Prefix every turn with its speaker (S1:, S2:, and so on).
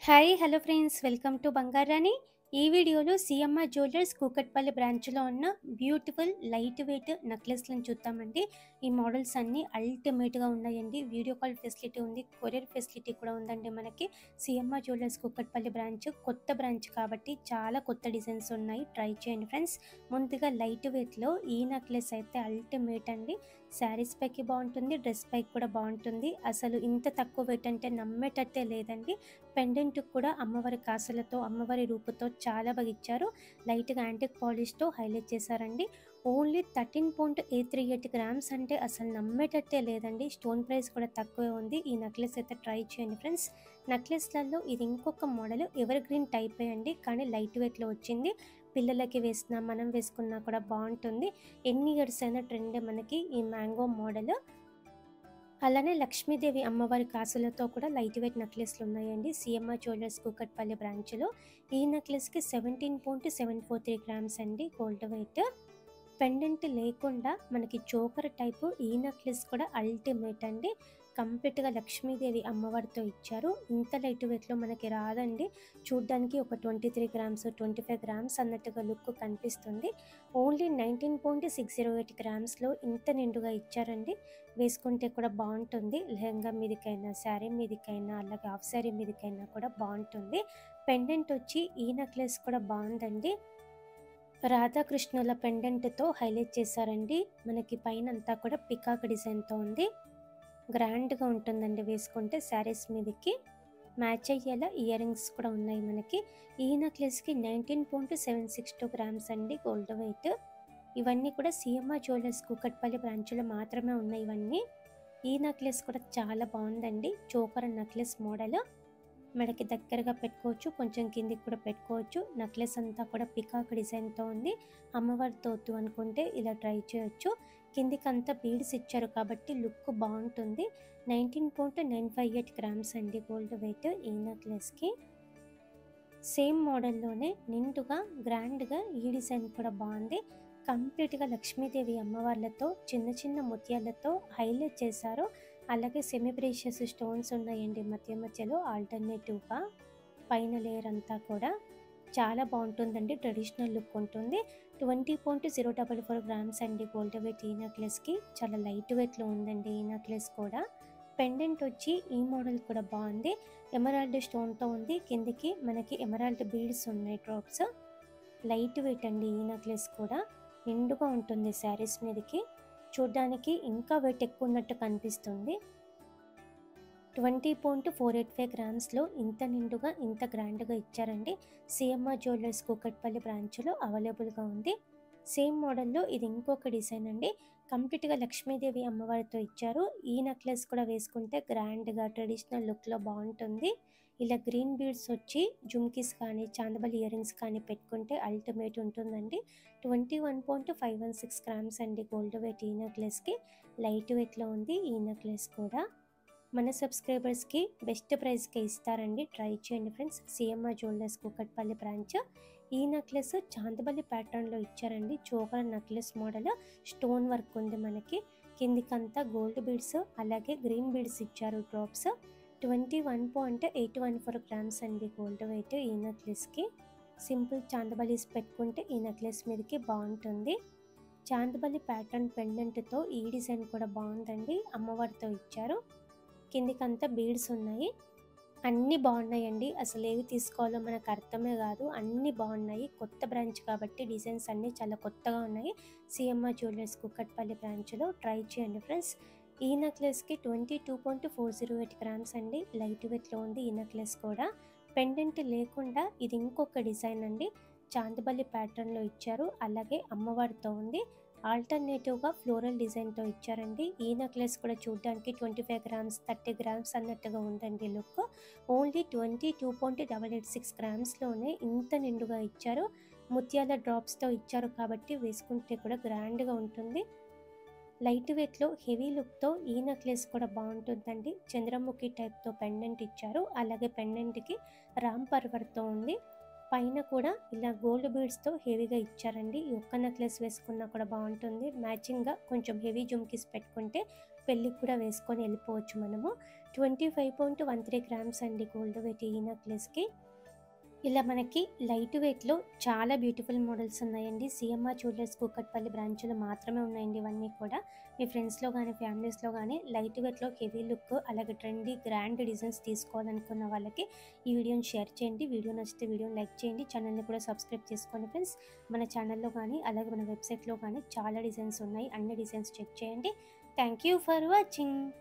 S1: hi hello friends welcome to బంగారాని ఈ వీడియోలో సిఎంఆర్ జ్యువెలర్స్ కూకట్పల్లి బ్రాంచ్లో ఉన్న బ్యూటిఫుల్ లైట్ వెయిట్ నెక్లెస్లను చూద్దామండి ఈ మోడల్స్ అన్నీ అల్టిమేట్గా ఉన్నాయండి వీడియో కాల్ ఫెసిలిటీ ఉంది కొరియర్ ఫెసిలిటీ కూడా ఉందండి మనకి సిఎంఆర్ జ్యువెలర్స్ కూకట్పల్లి బ్రాంచ్ కొత్త బ్రాంచ్ కాబట్టి చాలా కొత్త డిజైన్స్ ఉన్నాయి ట్రై చేయండి ఫ్రెండ్స్ ముందుగా లైట్ వెయిట్లో ఈ నెక్లెస్ అయితే అల్టిమేట్ అండి శారీస్ పైకి బాగుంటుంది డ్రెస్ పైకి కూడా బాగుంటుంది అసలు ఇంత తక్కువ వెయిట్ అంటే నమ్మేటట్టే లేదండి పెండెంట్ కూడా అమ్మవారి కాసులతో అమ్మవారి రూపుతో చాలా బాగా ఇచ్చారు లైట్గా యాంటిక్ పాలిష్తో హైలైట్ చేశారండి only thirteen point eight three eight grams అంటే అసలు నమ్మేటట్టే లేదండి స్టోన్ ప్రైస్ కూడా తక్కువే ఉంది ఈ నెక్లెస్ అయితే ట్రై చేయండి ఫ్రెండ్స్ నెక్లెస్లలో ఇది ఇంకొక మోడల్ ఎవర్ గ్రీన్ టైప్ అండి కానీ లైట్ వెయిట్లో వచ్చింది పిల్లలకి వేసినా మనం వేసుకున్నా కూడా బాగుంటుంది ఎన్ని ఇయర్స్ అయినా ట్రెండ్ మనకి ఈ మ్యాంగో మోడల్ అలానే లక్ష్మీదేవి అమ్మవారి కాసులతో కూడా లైట్ వెయిట్ నెక్లెస్లు ఉన్నాయండి సిఎంఆర్ జ్యువెలర్స్ కూకట్పల్లి బ్రాంచ్లో ఈ నెక్లెస్కి seventeen point seven four three grams అండి గోల్డ్ వెయిట్ పెండెంట్ లేకుండా మనకి చోకర్ టైపు ఈ నెక్లెస్ కూడా అల్టిమేట్ అండి కంప్లీట్గా లక్ష్మీదేవి అమ్మవారితో ఇచ్చారు ఇంత లైట్ వెయిట్లో మనకి రాదండి చూడ్డానికి ఒక twenty three grams twenty five grams అన్నట్టుగా లుక్ కనిపిస్తుంది only nineteen point six zero eight గ్రామ్స్లో ఇంత నిండుగా ఇచ్చారండి వేసుకుంటే కూడా బాగుంటుంది లెహంగా మీదకైనా శారీ మీదకైనా అలాగే హాఫ్ శారీ మీదకైనా కూడా బాగుంటుంది పెండెంట్ వచ్చి ఈ నెక్లెస్ కూడా బాగుందండి రాధాకృష్ణుల పెండెంట్తో హైలైట్ చేశారండి మనకి పైన అంతా కూడా పికాక్ డిజైన్తో ఉంది గ్రాండ్గా ఉంటుందండి వేసుకుంటే శారీస్ మీదకి మ్యాచ్ అయ్యేలా ఇయర్ రింగ్స్ కూడా ఉన్నాయి మనకి ఈ నెక్లెస్కి nineteen point seven six two grams అండి గోల్డ్ వెయిట్ ఇవన్నీ కూడా సిఎంఆర్ జ్యువెలర్స్ కూకట్పల్లి బ్రాంచ్లో మాత్రమే ఉన్నాయి ఇవన్నీ ఈ నెక్లెస్ కూడా చాలా బాగుందండి చోకర్ నెక్లెస్ మోడల్ మెడకి దగ్గరగా పెట్టుకోవచ్చు కొంచెం కిందికి కూడా పెట్టుకోవచ్చు నెక్లెస్ అంతా కూడా పికాక్ డిజైన్తో ఉంది అమ్మవారి తోతు అనుకుంటే ఇలా ట్రై చేయొచ్చు కిందికి అంతా బీడ్స్ ఇచ్చారు కాబట్టి లుక్ బాగుంటుంది nineteen point nine five eight grams అండి గోల్డ్ వెయిట్ ఈ నెక్లెస్కి సేమ్ మోడల్లోనే నిండుగా గ్రాండ్గా ఈ డిజైన్ కూడా బాగుంది కంప్లీట్గా లక్ష్మీదేవి అమ్మవార్లతో చిన్న చిన్న ముత్యాలతో హైలైట్ చేశారు అలాగే సెమీ ప్రీషియస్ స్టోన్స్ ఉన్నాయండి మధ్య మధ్యలో ఆల్టర్నేటివ్గా పైన లేయర్ అంతా కూడా చాలా బాగుంటుందండి ట్రెడిషనల్ లుక్ ఉంటుంది twenty point zero double four grams అండి గోల్డ్ వెయిట్ ఈ నెక్లెస్కి చాలా లైట్ వెయిట్లో ఉందండి ఈ నెక్లెస్ కూడా పెండెంట్ వచ్చి ఈ మోడల్ కూడా బాగుంది ఎమరాల్డ్ స్టోన్తో ఉంది కిందికి మనకి ఎమరాల్డ్ బీడ్స్ ఉన్నాయి డ్రాప్స్ లైట్ వెయిట్ అండి ఈ నెక్లెస్ కూడా నిండుగా ఉంటుంది శారీస్ మీదకి చూడ్డానికి ఇంకా వెయిట్ ఎక్కువ ఉన్నట్టు కనిపిస్తుంది twenty point four eight five గ్రామ్స్లో ఇంత నిండుగా ఇంత గ్రాండ్గా ఇచ్చారండి సిఎంఆర్ జ్యువెలర్స్ కూకట్పల్లి బ్రాంచ్లో అవైలబుల్గా ఉంది సేమ్ మోడల్లో ఇది ఇంకొక డిజైన్ అండి కంప్లీట్గా లక్ష్మీదేవి అమ్మవారితో ఇచ్చారు ఈ నెక్లెస్ కూడా వేసుకుంటే గ్రాండ్గా ట్రెడిషనల్ లుక్లో బాగుంటుంది ఇలా గ్రీన్ బీడ్స్ వచ్చి జుమ్కీస్ కానీ చాందబల్ ఇయర్ రింగ్స్ కానీ పెట్టుకుంటే అల్టిమేట్ ఉంటుందండి twenty one point five one six grams అండి గోల్డ్ వెయిట్ ఈ నెక్లెస్కి లైట్ వెయిట్లో ఉంది ఈ నెక్లెస్ కూడా మన సబ్స్క్రైబర్స్కి బెస్ట్ ప్రైస్కి ఇస్తారండి ట్రై చేయండి friends CMR jewellers Kukatpally branch ఈ నెక్లెస్ చాందబల్లి ప్యాటర్న్లో ఇచ్చారండి choker necklace model stone work ఉంది మనకి కిందికంతా గోల్డ్ బీడ్స్ అలాగే గ్రీన్ బీడ్స్ ఇచ్చారు drops twenty one point eight one four grams అండి గోల్డ్ వెయిట్ ఈ నెక్లెస్కి సింపుల్ చాందబలీస్ పెట్టుకుంటే ఈ నెక్లెస్ మీదకి బాగుంటుంది చాందబలి ప్యాటర్న్ పెండెంట్తో ఈ డిజైన్ కూడా బాగుందండి అమ్మవారితో ఇచ్చారు కిందికంతా బీడ్స్ ఉన్నాయి అన్నీ బాగున్నాయండి అసలు ఏవి తీసుకోవాలో మనకు అర్థమే కాదు అన్నీ బాగున్నాయి కొత్త బ్రాంచ్ కాబట్టి డిజైన్స్ అన్నీ చాలా కొత్తగా ఉన్నాయి సిఎంఆర్ జ్యువెలర్స్ కుక్కట్పల్లి బ్రాంచ్లో ట్రై చేయండి ఫ్రెండ్స్ ఈ నెక్లెస్కి twenty two point four zero eight grams అండి లైట్ వెయిట్లో ఉంది ఈ నెక్లెస్ కూడా పెండెంట్ లేకుండా ఇది ఇంకొక డిజైన్ అండి చాందబల్లి ప్యాటర్న్లో ఇచ్చారు అలాగే అమ్మవారితో ఉంది ఆల్టర్నేటివ్గా ఫ్లోరల్ డిజైన్తో ఇచ్చారండి ఈ నెక్లెస్ కూడా చూడడానికి twenty five grams thirty grams అన్నట్టుగా ఉందండి look only twenty two point double eight six గ్రామ్స్లోనే ఇంత నిండుగా ఇచ్చారు ముత్యాల డ్రాప్స్తో ఇచ్చారు కాబట్టి వేసుకుంటే కూడా గ్రాండ్గా ఉంటుంది లైట్ వెయిట్లో హెవీ లుక్తో ఈ నెక్లెస్ కూడా బాగుంటుందండి చంద్రముఖి టైప్తో పెండెంట్ ఇచ్చారు అలాగే పెండెంట్కి రామ్ పర్వర్తో ఉంది పైన కూడా ఇలా గోల్డ్ బీడ్స్తో హెవీగా ఇచ్చారండి ఈ ఒక్క నెక్లెస్ వేసుకున్నా కూడా బాగుంటుంది మ్యాచింగ్గా కొంచెం హెవీ జుమ్కీస్ పెట్టుకుంటే పెళ్ళికి కూడా వేసుకొని వెళ్ళిపోవచ్చు మనము twenty five point one three grams అండి గోల్డ్ వెయిట్ ఈ నెక్లెస్కి ఇలా మనకి లైట్ వెయిట్లో చాలా బ్యూటిఫుల్ మోడల్స్ ఉన్నాయండి సిఎంఆర్ జ్యువెలర్స్ కూకట్పల్లి బ్రాంచ్లో మాత్రమే ఉన్నాయండి ఇవన్నీ కూడా మీ ఫ్రెండ్స్లో కానీ ఫ్యామిలీస్లో కానీ లైట్ వెయిట్లో హెవీ లుక్ అలాగే ట్రెండీ గ్రాండ్ డిజైన్స్ తీసుకోవాలనుకున్న వాళ్ళకి ఈ వీడియోని షేర్ చేయండి వీడియో నచ్చితే వీడియోని లైక్ చేయండి ఛానల్ని కూడా సబ్స్క్రైబ్ చేసుకోండి ఫ్రెండ్స్ మన ఛానల్లో కానీ అలాగే మన వెబ్సైట్లో కానీ చాలా డిజైన్స్ ఉన్నాయి అన్ని డిజైన్స్ చెక్ చేయండి థ్యాంక్ యూ ఫర్ వాచింగ్